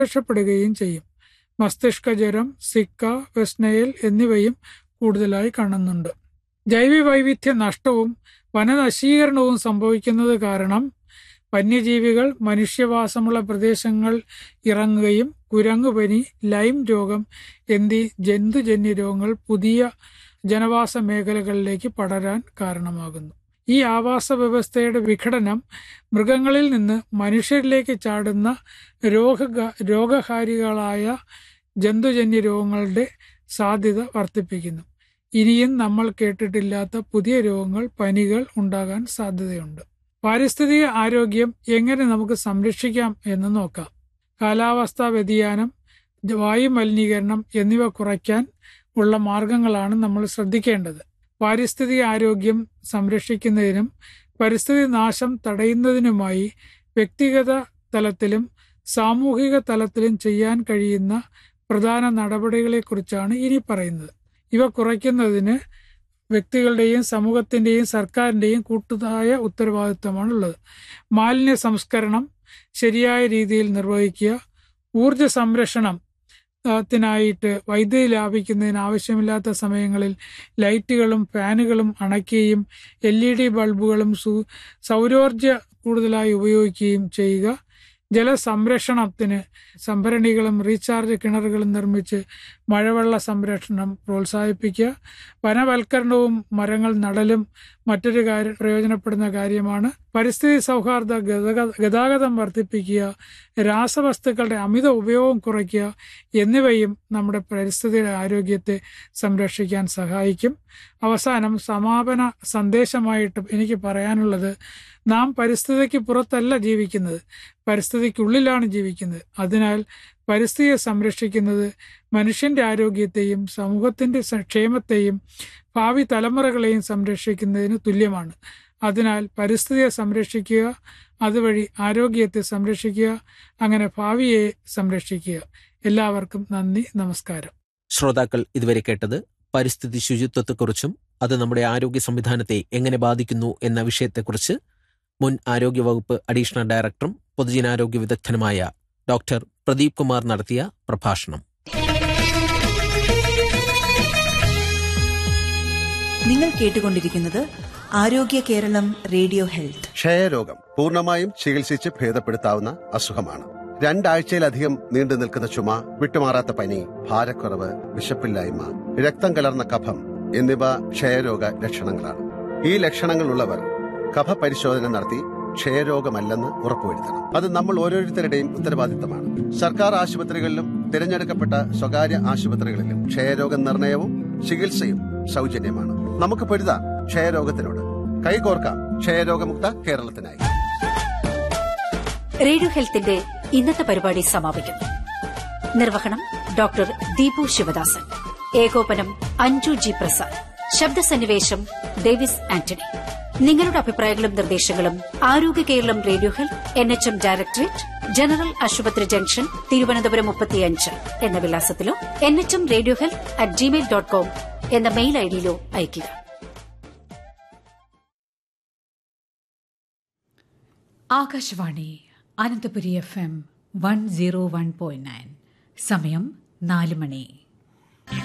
രക്ഷപ്പെടുകയും ചെയ്യും മസ്തിഷ്ക ജ്വരം സിക്ക വെസ്നയിൽ എന്നിവയും കൂടുതലായി കാണുന്നുണ്ട് ജൈവ വൈവിധ്യ നഷ്ടവും വനനശീകരണവും സംഭവിക്കുന്നത് കാരണം വന്യജീവികൾ മനുഷ്യവാസമുള്ള പ്രദേശങ്ങൾ ഇറങ്ങുകയും കുരങ്ങുപനി ലൈം രോഗം എന്നീ ജന്തുജന്യ രോഗങ്ങൾ പുതിയ ജനവാസ മേഖലകളിലേക്ക് പടരാൻ കാരണമാകുന്നു ഈ ആവാസ വ്യവസ്ഥയുടെ വിഘടനം മൃഗങ്ങളിൽ നിന്ന് മനുഷ്യരിലേക്ക് ചാടുന്ന രോഗ രോഗഹാരികളായ ജന്തുജന്യ രോഗങ്ങളുടെ സാധ്യത വർദ്ധിപ്പിക്കുന്നു ഇനിയും നമ്മൾ കേട്ടിട്ടില്ലാത്ത പുതിയ രോഗങ്ങൾ പനികൾ ഉണ്ടാകാൻ സാധ്യതയുണ്ട് പാരിസ്ഥിതിക ആരോഗ്യം എങ്ങനെ നമുക്ക് സംരക്ഷിക്കാം എന്ന് നോക്കാം കാലാവസ്ഥാ വ്യതിയാനം വായു മലിനീകരണം എന്നിവ കുറയ്ക്കാൻ ഉള്ള മാർഗങ്ങളാണ് നമ്മൾ ശ്രദ്ധിക്കേണ്ടത് പാരിസ്ഥിതിക ആരോഗ്യം സംരക്ഷിക്കുന്നതിനും പരിസ്ഥിതി നാശം തടയുന്നതിനുമായി വ്യക്തിഗത തലത്തിലും സാമൂഹിക തലത്തിലും ചെയ്യാൻ കഴിയുന്ന പ്രധാന നടപടികളെക്കുറിച്ചാണ് ഇനി പറയുന്നത് ഇവ കുറയ്ക്കുന്നതിന് വ്യക്തികളുടെയും സമൂഹത്തിന്റെയും സർക്കാരിന്റെയും കൂട്ടുതായ ഉത്തരവാദിത്തമാണുള്ളത് മാലിന്യ സംസ്കരണം ശരിയായ രീതിയിൽ നിർവഹിക്കുക ഊർജ സംരക്ഷണം ത്തിനായിട്ട് വൈദ്യുതി ലാഭിക്കുന്നതിന് ആവശ്യമില്ലാത്ത സമയങ്ങളിൽ ലൈറ്റുകളും ഫാനുകളും അണയ്ക്കുകയും എൽ ഇ ഡി ബൾബുകളും സൗരോർജ കൂടുതലായി ഉപയോഗിക്കുകയും ചെയ്യുക ജലസംരക്ഷണത്തിന് സംഭരണികളും റീചാർജ് കിണറുകളും നിർമ്മിച്ച് മഴവെള്ള സംരക്ഷണം പ്രോത്സാഹിപ്പിക്കുക വനവൽക്കരണവും മരങ്ങൾ നടലും മറ്റൊരു കാര്യം പ്രയോജനപ്പെടുന്ന കാര്യമാണ് പരിസ്ഥിതി സൗഹാർദ്ദ ഗതാഗതം വർദ്ധിപ്പിക്കുക രാസവസ്തുക്കളുടെ അമിത ഉപയോഗം കുറയ്ക്കുക എന്നിവയും നമ്മുടെ പരിസ്ഥിതിയുടെ ആരോഗ്യത്തെ സംരക്ഷിക്കാൻ സഹായിക്കും അവസാനം സമാപന സന്ദേശമായിട്ട് എനിക്ക് പറയാനുള്ളത് നാം പരിസ്ഥിതിക്ക് പുറത്തല്ല ജീവിക്കുന്നത് പരിസ്ഥിതിക്കുള്ളിലാണ് ജീവിക്കുന്നത് അതിനാൽ പരിസ്ഥിതിയെ സംരക്ഷിക്കുന്നത് മനുഷ്യന്റെ ആരോഗ്യത്തെയും സമൂഹത്തിന്റെ ക്ഷേമത്തെയും ഭാവി തലമുറകളെയും സംരക്ഷിക്കുന്നതിന് തുല്യമാണ് അതിനാൽ പരിസ്ഥിതിയെ സംരക്ഷിക്കുക അതുവഴി ആരോഗ്യത്തെ സംരക്ഷിക്കുക അങ്ങനെ ഭാവിയെ സംരക്ഷിക്കുക എല്ലാവർക്കും നന്ദി നമസ്കാരം ശ്രോതാക്കൾ ഇതുവരെ കേട്ടത് പരിസ്ഥിതി ശുചിത്വത്തെക്കുറിച്ചും അത് നമ്മുടെ ആരോഗ്യ സംവിധാനത്തെ എങ്ങനെ ബാധിക്കുന്നു എന്ന വിഷയത്തെക്കുറിച്ച് മുൻ ആരോഗ്യവകുപ്പ് അഡീഷണൽ ഡയറക്ടറും പൊതുജനാരോഗ്യ വിദഗ്ധനുമായ ഡോക്ടർ പ്രദീപ് കുമാർ നടത്തിയ പ്രഭാഷണം നിങ്ങൾ കേട്ടുകൊണ്ടിരിക്കുന്നത് ആരോഗ്യ കേരളം റേഡിയോ ഹെൽത്ത് ക്ഷയരോഗം പൂർണ്ണമായും ചികിത്സിച്ച് ഭേദപ്പെടുത്താവുന്ന അസുഖമാണ് രണ്ടാഴ്ചയിലധികം നീണ്ടു നിൽക്കുന്ന ചുമ വിട്ടുമാറാത്ത പനി ഭാരക്കുറവ് വിശപ്പില്ലായ്മ രക്തം കലർന്ന കഫം എന്നിവ ക്ഷയരോഗ ലക്ഷണങ്ങളാണ് ഈ ലക്ഷണങ്ങളുള്ളവർ കഫ പരിശോധന നടത്തി ക്ഷയരോഗമല്ലെന്ന് ഉറപ്പുവരുത്തണം അത് നമ്മൾ ഓരോരുത്തരുടെയും ഉത്തരവാദിത്തമാണ് സർക്കാർ ആശുപത്രികളിലും തിരഞ്ഞെടുക്കപ്പെട്ട സ്വകാര്യ ആശുപത്രികളിലും ക്ഷയരോഗ നിർണയവും ചികിത്സയും സൗജന്യമാണ് നമുക്ക് പൊരുതാം ക്ഷയരോഗത്തിനോട് കൈകോർക്കാം ക്ഷയരോഗമുക്ത കേരളത്തിനായി റേഡിയോ ഹെൽത്തിന്റെ ഇന്നത്തെ പരിപാടി സമാപിക്കുന്നു നിർവഹണം ഡോക്ടർ ദീപു ശിവദാസൻ ഏകോപനം അഞ്ജു ജി പ്രസാദ് ശബ്ദസന്നിവേശം ഡേവിസ് ആന്റണി നിങ്ങളുടെ അഭിപ്രായങ്ങളും നിർദ്ദേശങ്ങളും Arogya Keralam radio health N H M directorate general ആശുപത്രി ജംഗ്ഷൻ തിരുവനന്തപുരം മുപ്പത്തിയഞ്ച് എന്ന വിലാസത്തിലോ N H M radio health at Gmail dot com എന്ന മെയിൽ ഐഡിയിലോ അയയ്ക്കുക Akashvani Ananthapuri F M one zero one point nine സമയം നാല് മണി